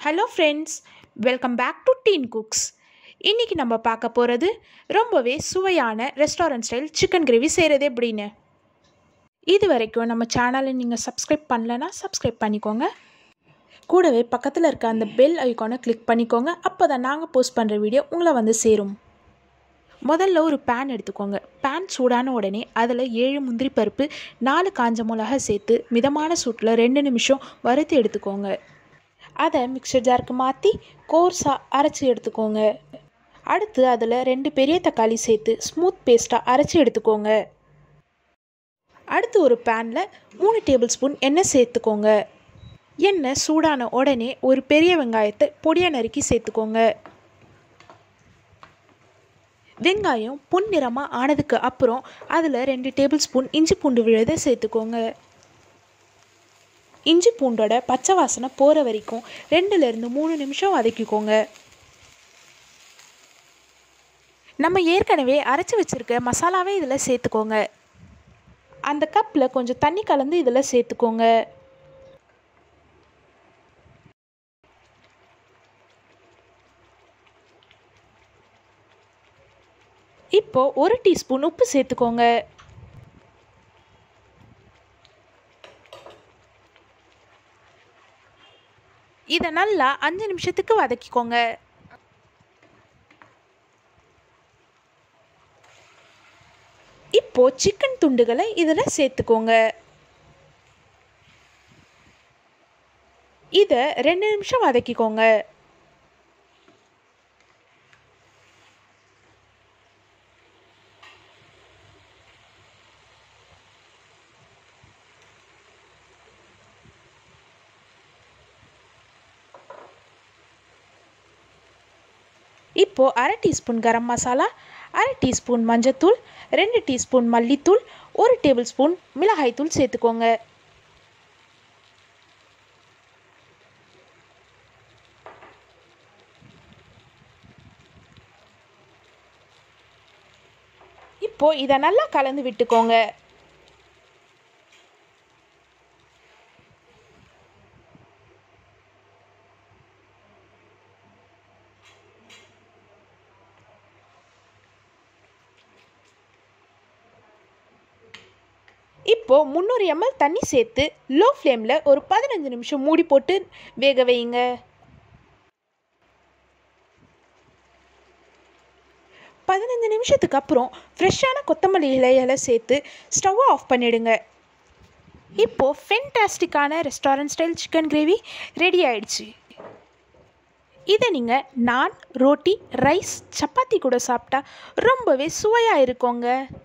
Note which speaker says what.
Speaker 1: hello friends welcome back to teen cooks இன்றைக்கி நம்ம பார்க்க போகிறது ரொம்பவே சுவையான ரெஸ்டாரண்ட் ஸ்டைல் சிக்கன் கிரேவி செய்கிறது எப்படின்னு இது வரைக்கும் நம்ம சேனலை நீங்கள் சப்ஸ்கிரைப் பண்ணலன்னா சப்ஸ்கிரைப் பண்ணிக்கோங்க கூடவே பக்கத்தில் இருக்க அந்த பெல் ஐக்கானை கிளிக் பண்ணிக்கோங்க அப்போ தான் நாங்கள் போஸ்ட் பண்ணுற வீடியோ உங்களை வந்து சேரும் முதல்ல ஒரு பேன் எடுத்துக்கோங்க பேன் சூடான உடனே அதில் ஏழு முந்திரி பருப்பு நாலு காஞ்ச மிளகா சேர்த்து மிதமான சூட்டில் ரெண்டு நிமிஷம் வறுத்து எடுத்துக்கோங்க அதை மிக்சர் ஜாருக்கு மாற்றி கோர்ஸாக அரைச்சி எடுத்துக்கோங்க அடுத்து அதில் ரெண்டு பெரிய தக்காளி சேர்த்து ஸ்மூத் பேஸ்ட்டாக அரைச்சி எடுத்துக்கோங்க அடுத்து ஒரு பேனில் மூணு டேபிள் ஸ்பூன் எண்ணெய் சேர்த்துக்கோங்க எண்ணெய் சூடான உடனே ஒரு பெரிய வெங்காயத்தை பொடியாக நறுக்கி சேர்த்துக்கோங்க வெங்காயம் பொன்னிறமாக ஆனதுக்கு அப்புறம் அதில் ரெண்டு டேபிள் ஸ்பூன் இஞ்சி பூண்டு விழுதை சேர்த்துக்கோங்க இஞ்சி பூண்டோட பச்சை வாசனை போகிற வரைக்கும் ரெண்டுலேருந்து மூணு நிமிஷம் வதக்கிக்கோங்க நம்ம ஏற்கனவே அரைச்சி வச்சுருக்க மசாலாவே இதில் சேர்த்துக்கோங்க அந்த கப்பில் கொஞ்சம் தண்ணி கலந்து இதில் சேர்த்துக்கோங்க இப்போ ஒரு டீஸ்பூன் உப்பு சேர்த்துக்கோங்க இதை நல்லா அஞ்சு நிமிஷத்துக்கு வதக்கிக்கோங்க இப்போ சிக்கன் துண்டுகளை இதில் சேர்த்துக்கோங்க இதை ரெண்டு நிமிஷம் வதக்கிக்கோங்க இப்போது அரை டீஸ்பூன் கரம் மசாலா அரை டீஸ்பூன் மஞ்சத்தூள் ரெண்டு டீஸ்பூன் மல்லித்தூள் ஒரு டேபிள் ஸ்பூன் மிளகாய்த்தூள் சேர்த்துக்கோங்க இப்போ இதை நல்லா கலந்து விட்டுக்கோங்க இப்போது முந்நூறு எம்எல் தண்ணி சேர்த்து லோ ஃப்ளேமில் ஒரு பதினஞ்சு நிமிஷம் மூடி போட்டு வேக வைங்க பதினஞ்சு நிமிஷத்துக்கு அப்புறம் ஃப்ரெஷ்ஷான கொத்தமல்லி இலைகளை சேர்த்து ஸ்டவ்வை ஆஃப் பண்ணிடுங்க இப்போது ஃபென்டாஸ்டிக்கான restaurant style chicken gravy ready ஆயிடுச்சு இதை நீங்கள் நான் ரோட்டி ரைஸ் சப்பாத்தி கூட சாப்பிட்டா ரொம்பவே சுவையாக இருக்குங்க